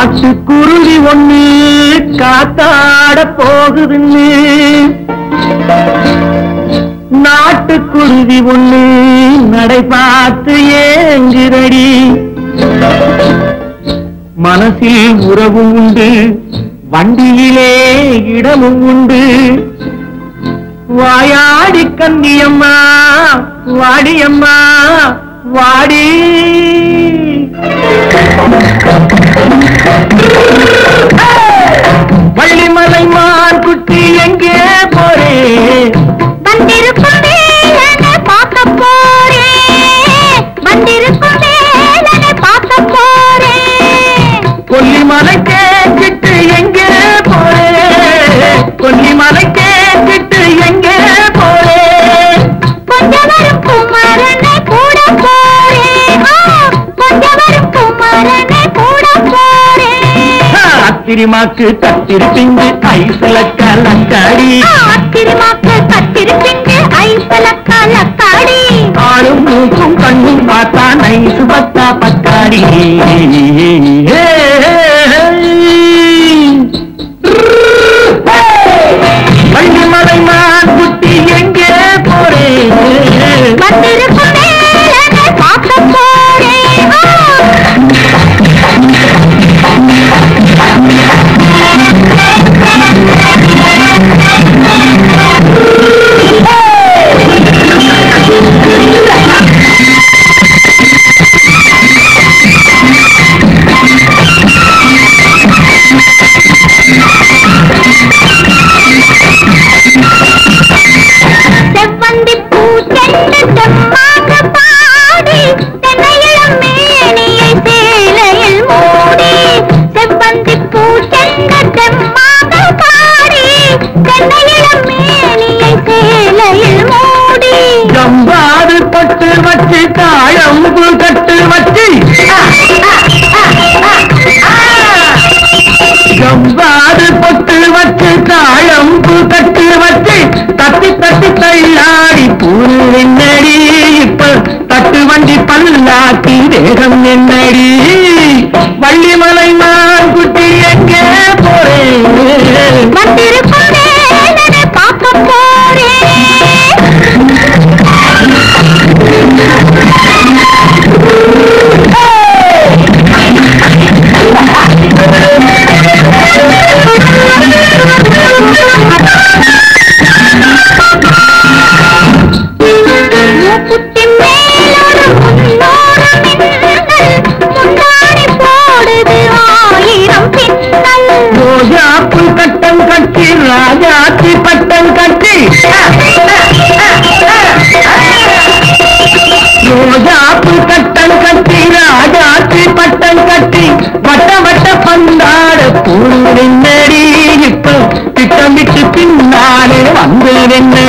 காட்டுக்குருவி ஒண்ணு காத்தாட போகுதுன்னு நாட்டுக்குருவி ஒண்ணு நடை பார்த்து ஏங்குதடி மனசில் உறவும் உண்டு வண்டியிலே இடமும் உண்டு வாயாடி கந்தியம்மா வாடியம்மா வாடி வள்ளிமலை மான் குட்டி எங்கே போறே வந்திருக்கும் வேலனை பார்க்க போறேன் வந்திருக்கும் வேலனை பார்க்க போறேன் கொல்லிமலை கேட்டுட்டு எங்கே போறே கொல்லிமலை கேட்டுட்டு எங்கே போறே கொஞ்சம் வரும் குமரனை கூட போறேன் ஆ, கொஞ்சம் வரும் குமரனை கூட போறேன் அத்திரிமாக்கு கத்திருப்பிங்கு ஐசல கலக்காடி ஆத்திரமாக்கு கத்திருப்பிங்க ஐசல கலக்காடி ஆளும் மூக்கும் கண்ணும் பார்த்தா நைசு பத்தா பத்தாடி வள்ளிமலை மான் குட்டி எங்கே போறே வந்திருக்கும் வேலனை பார்க்க போறேன் ஆ, செவ்வந்தி பூ செண்டு செம்மாக பாடி தென்னையிளம் மேனியை சேலையில் மூடி செவ்வந்தி பூ செண்டு செம்மாக பாடி தென்னையிளம் மேனியை சேலையில் மூடி ஜம்பாது பட்டு வச்சு தாழம்பு கட்டு வச்சு ஜம்பாது பொட்டு வச்சு தாழம்பு கட்டு வச்சு தட்டி தட்டி தள்ளாடி பூரு என்னடி இப்ப தட்டு வண்டி பல்லாக்கி வேகம் என்னடி வள்ளிமலை மான் குட்டி எங்கே போறேன் வந்திருக்கும் வேலனை பார்க்க போறேன் மூக்குத்தி மேலொரு முன்னோர மின்னல் முன்னாடி போடுது ஆயிரம் பின்னல் ரோஜாப்பு கட்டம் கட்டி ராஜாத்தி பட்டம் கட்டி ரோஜாப்பு கட்டம் கட்டி ராஜாத்தி பட்டம் கட்டி வட்ட வட்ட பந்தாட பூ வெண்ணடி இப்போ திட்டமிட்டு பின்னாலே வந்து வெண்ணடி